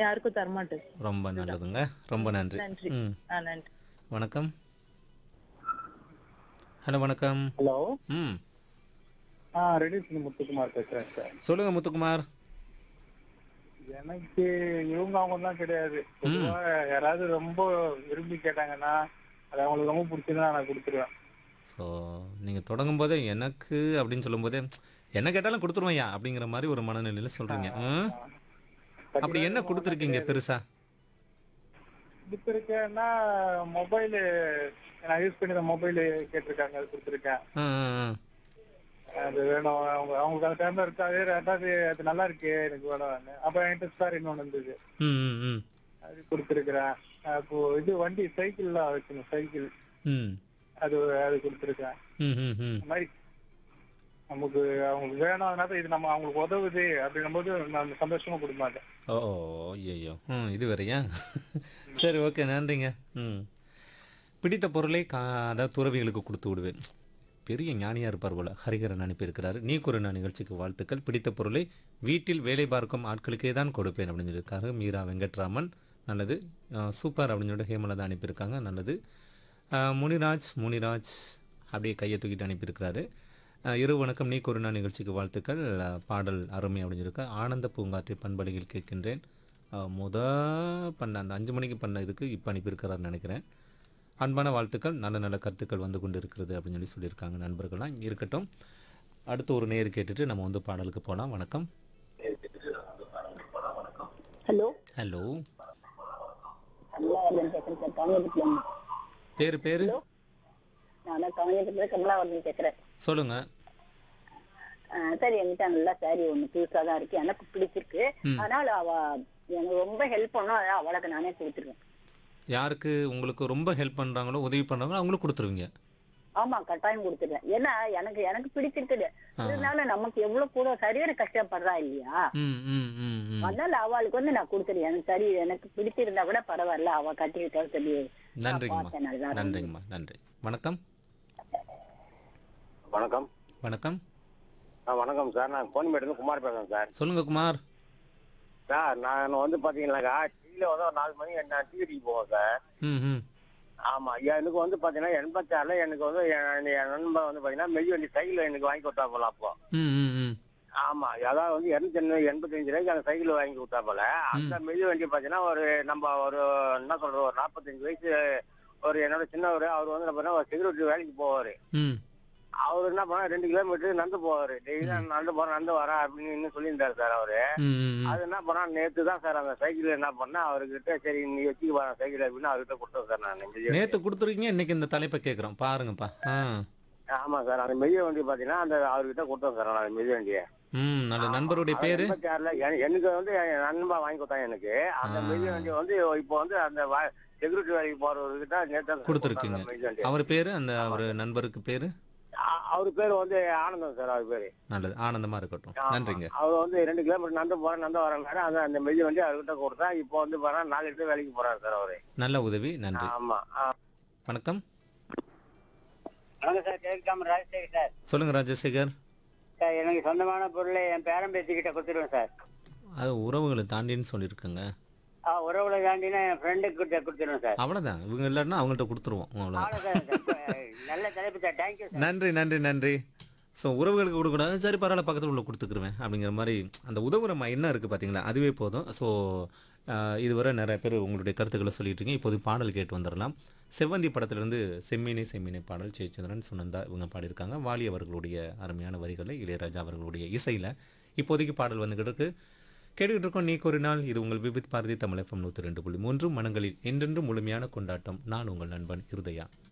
யாருக்கும் தரமாட்டேன் ரொம்ப நல்லதுங்க ரொம்ப நன்றி நன்றி ம் ஆ நன்றி வணக்கம் ஹலோ வணக்கம் ஹலோ ம் ஆ ரெடியூஸ் முத்துக்குமார் பேசுறேன் சார் சொல்லுங்க முத்துக்குமார் எனக்கு இவங்க அவங்க தான் கிடையாது பொதுவா யாராவது ரொம்ப விரும்பி கேட்டாங்கன்னா அது அவங்களுக்கு ரொம்ப பிடிச்சதுன்னா நான் கொடுத்துருவேன் ஸோ நீங்கள் தொடங்கும் போதே எனக்கு அப்படின்னு சொல்லும்போதே என்ன கேட்டாலும் கொடுத்துருவையா அப்படிங்கிற மாதிரி ஒரு மனநிலையில் சொல்கிறீங்க ம் அப்படி என்ன கொடுத்துருக்கீங்க பெருசா கொடுத்துருக்கேன்னா மொபைல் நான் யூஸ் பண்ணிருந்த மொபைல் கேட்டிருக்காங்க அது கொடுத்துருக்கேன் ஆ ஆ, ஆ. அது வேணும் அவங்க அவங்களுக்கு அந்த டைம்ல இருக்காது ரெண்டாவது அது நல்லா இருக்கு எனக்கு வேணும் அப்புறம் என்கிட்ட ஸ்டார் இன்னொன்று இருந்தது ம் ம் ம் அது கொடுத்துருக்குறேன் அப்போ இது வண்டி சைக்கிள்லாம் வச்சுக்கணும் சைக்கிள் ம் அது அது கொடுத்துருக்கேன் ம் ம் ம் இந்த மாதிரி நமக்கு அவங்களுக்கு வேணும் அதனால இது நம்ம அவங்களுக்கு உதவுது அப்படின்னும் போது நான் சந்தோஷமா கொடுக்க மாட்டேன் ஓ ஐயோ ம் இது வேறையா சரி ஓகே நன்றிங்க ம் பிடித்த பொருளை கா அதாவது துறவிகளுக்கு கொடுத்து விடுவேன் பெரிய ஞானியாக இருப்பார் போல ஹரிகரன் அனுப்பியிருக்கிறாரு நீ குறுநா நிகழ்ச்சிக்கு வாழ்த்துக்கள் பிடித்த பொருளை வீட்டில் வேலை பார்க்கும் ஆட்களுக்கே தான் கொடுப்பேன் அப்படின்னு சொல்லியிருக்காரு மீரா வெங்கட்ராமன் நல்லது அஹ், சூப்பர் அப்படின்னு சொல்லிட்டு ஹேமலதா அனுப்பியிருக்காங்க நல்லது அஹ், முனிராஜ் முனிராஜ் அப்படியே கையை தூக்கிட்டு அனுப்பியிருக்கிறாரு அஹ், இரு வணக்கம் நீ குறுநா நிகழ்ச்சிக்கு வாழ்த்துக்கள் அஹ், பாடல் அருமை அப்படின்னு சொல்லியிருக்கா ஆனந்த பூங்காற்றை பண்பலையில் கேட்கின்றேன் அஹ், முத பண்ண அந்த அஞ்சு மணிக்கு பண்ண இதுக்கு இப்போ அனுப்பியிருக்கிறாருன்னு நினைக்கிறேன் அன்பான வாழ்த்துக்கள் நல்ல நல்ல கருத்துக்கள் வந்து கொண்டு இருக்கிறது அப்படின்னு சொல்லி சொல்லியிருக்காங்க நண்பர்கள்லாம் இருக்கட்டும் அடுத்து ஒரு நேர் கேட்டுட்டு நம்ம வந்து பாடலுக்கு போகலாம் வணக்கம் ஹலோ ஹலோ கமலாவர்தன் பேசுறேன் சார் காங்கேயத்துல இருந்து. பேர் பேர் நான் தான் காங்கேயத்துல கமலாவர்தன் பேசுறேன் சொல்லுங்க ஆஹ் சார் என்கிட்ட நல்லா சாரி ஒண்ணு புதுசா தான் இருக்கு எனக்கு பிடிச்சிருக்கு அதனால அவ எனக்கு ரொம்ப ஹெல்ப் பண்ணும் அதான் அவளுக்கு நானே கொடுத்துருவேன் யாருக்கு உங்களுக்கு ரொம்ப ஹெல்ப் பண்ணுறாங்களோ உதவி பண்ணுறாங்களோ அவங்களும் கொடுத்துருவீங்க ஆமா கட்டாயம் கொடுத்துருவேன் ஏன்னா எனக்கு எனக்கு பிடிச்சிருக்குது அதனால நமக்கு எவ்வளவு கூட சரியான கஷ்டப்படுறா இல்லையா ம் ம் ம் ம் அதனால அவளுக்கு வந்து நான் கொடுத்துருவேன் எனக்கு சரி எனக்கு பிடிச்சிருந்தா கூட பரவாயில்ல அவ கட்டிக்கிட்டா சொல்லி நான் பார்த்தேன் நன்றிங்கம்மா நல்லா இருந்தது. நன்றிங்கம்மா நன்றி வணக்கம் வணக்கம் வணக்கம் ஆ வணக்கம் சார் நான் கோனிமேட்டிலிருந்து குமார் பேசுறேன் சார் சொல்லுங்க குமார் சார் நான் வந்து பாத்தீங்கன்னாக்கா டீல வந்து ஒரு நாலு மணி நான் டீ அடிக்க போவேன் சார் ம் ம் ஆமா எனக்கு வந்து பாத்தீங்கன்னா எண்பத்தாறுல எனக்கு வந்து என் என் நண்பன் வந்து பாத்தீங்கன்னா மெய்வண்டி சைக்கிள் எனக்கு வாங்கி கொடுத்தா போல அப்போ ம் ம் ம் ஆமா அதாவது வந்து இருநூத்தி எண்பத்தஞ்சு ரூபாய்க்கு அந்த சைக்கிள் வாங்கி கொடுத்தா போல அந்த மெய்வண்டி பாத்தீங்கன்னா ஒரு நம்ம ஒரு என்ன சொல்றோம் ஒரு நாற்பத்தஞ்சு வயசு ஒரு என்னோட சின்னவர் அவர் வந்து என்ன பண்ணா ஒரு செக்யூரிட்டி வேலைக்கு போவாரு ம் அவர் என்ன பண்ணா ரெண்டு கிலோமீட்டர் நடந்து போவாரு டெய்லி நடந்து போறேன் நடந்து வரேன் அப்படின்னு இன்னும் சொல்லியிருந்தாரு சார் அவரு ம் ம் அது என்ன பண்ணா நேத்து தான் சார் அந்த சைக்கிள் என்ன பண்ணா அவர்கிட்ட சரி நீ வச்சுக்க போற சைக்கிள் அப்படின்னு அவர்கிட்ட கொடுத்தேன் சார் நான் நேற்று கொடுத்துருக்கீங்க இன்னைக்கு இந்த தலைப்பை கேட்குறோம் பாருங்கப்பா ஆ ஆமா சார் அந்த மெய்ய வண்டி பாத்தீங்கன்னா அந்த அவர்கிட்ட கொடுத்தேன் சார் நான் மெய்ய வண்டியை ம் நல்ல நண்பருடைய பேரு எண்பத்தி ஆறுல எ- எனக்கு வந்து என் நண்பா வாங்கி கொடுத்தாங்க எனக்கு அந்த ஆ. மெய்ய வண்டி வந்து இப்போ வந்து அந்த செக்யூரிட்டி வேலைக்கு போறவர்கிட்ட நேற்று கொடுத்துருக்கீங்க மெய்ய வண்டி அவர் பேரு அந்த அவர் நண்பருக்கு பேரு அ- அவர் பேர் வந்து ஆனந்தம் சார் அவர் பேரு நல்லது ஆனந்தமா இருக்கட்டும் ஆமா. நன்றிங்க அவர் வந்து ரெண்டு கிலோமீட்டர் நடந்து போறேன் நடந்து வரேன் அந்த அந்த மெய்ய வண்டி அவர்கிட்ட கொடுத்தா இப்போ வந்து பாரு நாலு இடத்துல வேலைக்கு போறாரு சார் அவரு நல்ல உதவி நன்றி ஆமா ஆ. வணக்கம் வணக்கம் சார் கேட்காம ராஜசேகர் சார் சொல்லுங்க ராஜசேகர் சார் எனக்கு சொந்தமான பொருளை என் பேரன் பேத்திக்கிட்ட கொடுத்துருவேன் சார் அது உறவுகளை தாண்டின்னு சொல்லியிருக்கங்க ஆ உறவுல தாண்டினா என் ஃப்ரெண்டுக்கு கிட்ட கொடுத்துருவேன் சார் அவ்வளோதான் இவங்க இல்லைன்னா அவங்கள்ட்ட கொடுத்துருவோம் அவ்வளோதான் அவ்வளோ சார் சார். நல்ல தலைப்பு சார் தேங்க்யூ சார் நன்றி நன்றி நன்றி ஸோ உறவுகளுக்கு கொடுக்கக்கூடாது சரி பரவாயில்ல பக்கத்தில் உள்ள கொடுத்துக்குருவேன் அப்படிங்கிற மாதிரி அந்த உதவுற ம- என்ன இருக்குது பார்த்தீங்களா அதுவே போதும் ஸோ இதுவரை நிறைய பேர் உங்களுடைய கருத்துக்களை சொல்லிட்டு இருக்கீங்க இப்போது பாடல் கேட்டு வந்துடலாம் செவ்வந்தி படத்திலிருந்து செம்மினே செம்மினே பாடல் ஜெயச்சந்திரன் சுனந்தா இவங்க பாடியிருக்காங்க வாலி அவர்களுடைய அருமையான வரிகளை இளையராஜா அவர்களுடைய இசையில் இப்போதைக்கு பாடல் வந்துகிட்டு இருக்கு கேட்டுக்கிட்டு இருக்கோம் நீ ஒரு நாள் இது உங்கள் விபித் பாரதி தமிழ் எஃப்எம் நூற்றி ரெண்டு புள்ளி மூன்று மனங்களில் என்றென்றும் முழுமையான கொண்டாட்டம் நான் உங்கள் நண்பன் இருதயா